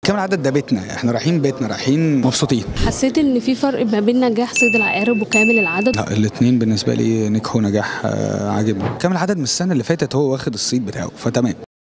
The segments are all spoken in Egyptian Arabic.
كامل العدد ده بيتنا احنا رايحين بيتنا رايحين مبسوطين حسيت ان في فرق ما بين نجاح صيد العقارب وكامل العدد لا الاثنين بالنسبه لي نجحوا نجاح آه، عاجبني كامل العدد من السنه اللي فاتت هو واخد الصيت بتاعه فتمام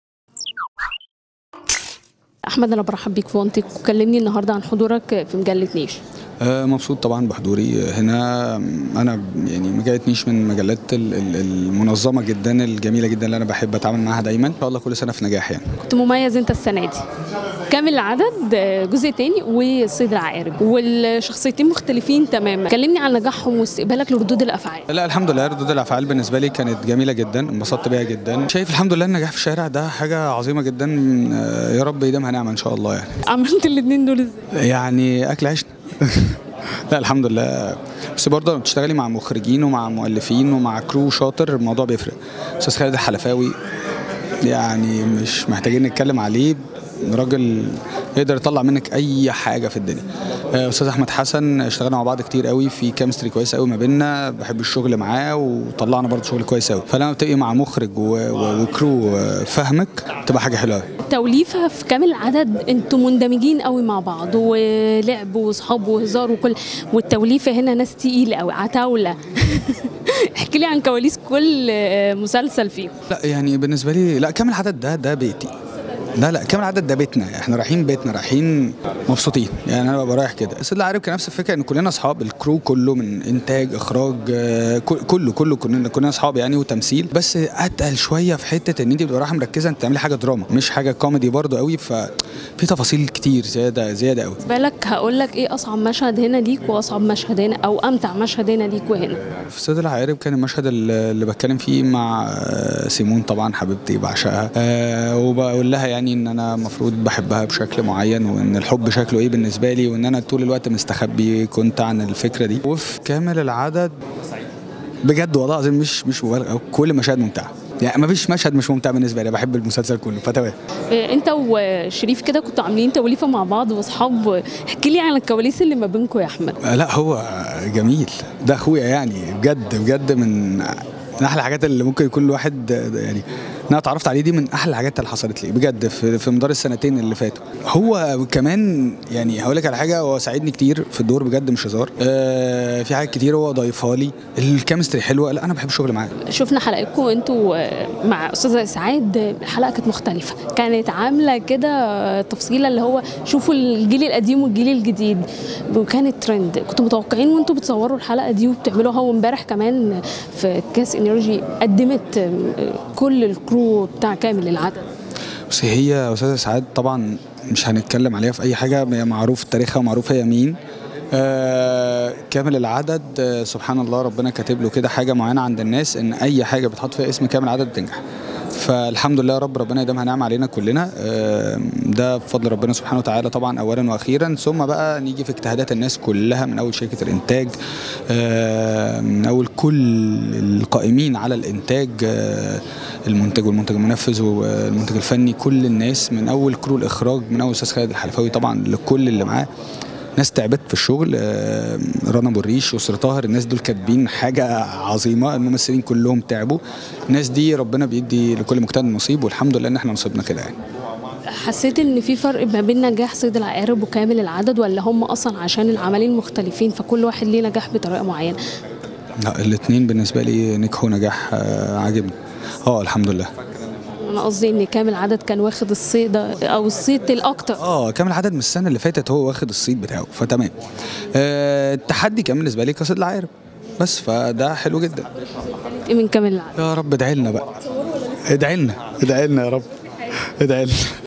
احمد انا برحب بيك في وانتك وكلمني النهارده عن حضورك في مجله نيش آه، مبسوط طبعا بحضوري هنا انا يعني مجله نيش من المجلات ال- ال- المنظمه جدا الجميله جدا اللي انا بحب اتعامل معاها دايما ان شاء الله كل سنه في نجاح يعني كنت مميز انت السنه دي كامل العدد آه، جزء تاني وصيد العقارب والشخصيتين مختلفين تماما كلمني عن نجاحهم واستقبالك لردود الافعال لا الحمد لله ردود الافعال بالنسبه لي كانت جميله جدا انبسطت بيها جدا شايف الحمد لله النجاح في الشارع ده حاجه عظيمه جدا آه، يا رب يديمها نعمه ان شاء الله يعني عملت الاثنين دول ازاي يعني اكل عيشنا لا الحمد لله بس برضه لما بتشتغلي مع مخرجين ومع مؤلفين ومع كرو شاطر الموضوع بيفرق استاذ خالد الحلفاوي يعني مش محتاجين نتكلم عليه راجل يقدر يطلع منك اي حاجه في الدنيا آه، استاذ احمد حسن اشتغلنا مع بعض كتير قوي في كيمستري كويسه قوي ما بيننا بحب الشغل معاه وطلعنا برضه شغل كويس قوي فلما بتبقي مع مخرج و- و- وكرو آه، فاهمك تبقى حاجه حلوه قوي توليفه في كامل العدد انتوا مندمجين قوي مع بعض ولعب وصحاب وهزار وكل والتوليفه هنا ناس تقيل قوي عتاوله احكي لي عن كواليس كل آه، مسلسل فيهم لا يعني بالنسبه لي لا كامل العدد ده ده بيتي لا لا كامل العدد ده بيتنا احنا رايحين بيتنا رايحين مبسوطين يعني انا ببقى رايح كده بس اللي عارف كان نفس الفكره ان كلنا اصحاب الكرو كله من انتاج اخراج آه، كل- كله كله كلنا كلنا اصحاب يعني وتمثيل بس اتقل شويه في حته ان انت بتبقى رايحه مركزه انت تعملي حاجه دراما مش حاجه كوميدي برضو قوي ففي تفاصيل كتير زياده زياده قوي بالك هقول لك ايه اصعب مشهد هنا ليك واصعب مشهد هنا او امتع مشهد هنا ليك وهنا في صيد العقارب كان المشهد اللي اللي بتكلم فيه مع آه، سيمون طبعا حبيبتي بعشقها أه وبقول لها يعني ان انا المفروض بحبها بشكل معين وان الحب شكله ايه بالنسبه لي وان انا طول الوقت مستخبي كنت عن الفكره دي وفي كامل العدد بجد والله العظيم مش مش مبالغه كل مشاهد ممتعه يعني ما فيش مشهد مش ممتع بالنسبه لي بحب المسلسل كله فتمام إيه، انت وشريف كده كنتوا عاملين توليفه مع بعض واصحاب احكي لي عن الكواليس اللي ما بينكم يا احمد آه، لا هو جميل ده اخويا يعني بجد بجد من من احلى الحاجات اللي ممكن يكون الواحد آه، يعني إن انا اتعرفت عليه دي من احلى الحاجات اللي حصلت لي بجد في, في مدار السنتين اللي فاتوا هو كمان يعني هقول لك على حاجه هو ساعدني كتير في الدور بجد مش هزار آه في حاجات كتير هو ضايفها لي الكيمستري حلوه لا انا بحب الشغل معاه شفنا حلقتكم انتوا آه، مع استاذه اسعاد آه، الحلقه كانت مختلفه كانت عامله كده آه، تفصيله اللي هو شوفوا الجيل القديم والجيل الجديد وكانت ترند كنتوا متوقعين وانتوا بتصوروا الحلقه دي وبتعملوها وامبارح كمان في كاس انرجي قدمت آه، كل الكرو بتاع كامل العدد بس هي استاذه سعاد طبعا مش هنتكلم عليها في اي حاجه هي معروف تاريخها ومعروف هي مين آه كامل العدد آه سبحان الله ربنا كاتب له كده حاجه معينه عند الناس ان اي حاجه بتحط فيها اسم كامل العدد بتنجح فالحمد لله يا رب ربنا يديمها نعمه علينا كلنا آه ده بفضل ربنا سبحانه وتعالى طبعا اولا واخيرا ثم بقى نيجي في اجتهادات الناس كلها من اول شركه الانتاج آه من اول كل القائمين على الانتاج آه المنتج والمنتج المنفذ والمنتج الفني كل الناس من اول كرو الاخراج من اول استاذ خالد الحلفاوي طبعا لكل اللي معاه ناس تعبت في الشغل آه، رنا ابو الريش وسر طاهر الناس دول كاتبين حاجه عظيمه الممثلين كلهم تعبوا الناس دي ربنا بيدي لكل مجتهد نصيب والحمد لله ان احنا نصيبنا كده يعني حسيت ان في فرق ما بين نجاح صيد العقارب وكامل العدد ولا هم اصلا عشان العملين مختلفين فكل واحد ليه نجاح بطريقه معينه لا الاثنين بالنسبه لي نجحوا نجاح آه، عاجبني اه الحمد لله انا قصدي ان كامل عدد كان واخد الصيد او الصيت الاكتر اه كامل العدد من السنه اللي فاتت هو واخد الصيت بتاعه فتمام آه التحدي كان بالنسبه لي قصه العقارب بس فده حلو جدا ايه من كامل العدد يا رب ادعي لنا بقى ادعي لنا ادعي لنا يا رب ادعي لنا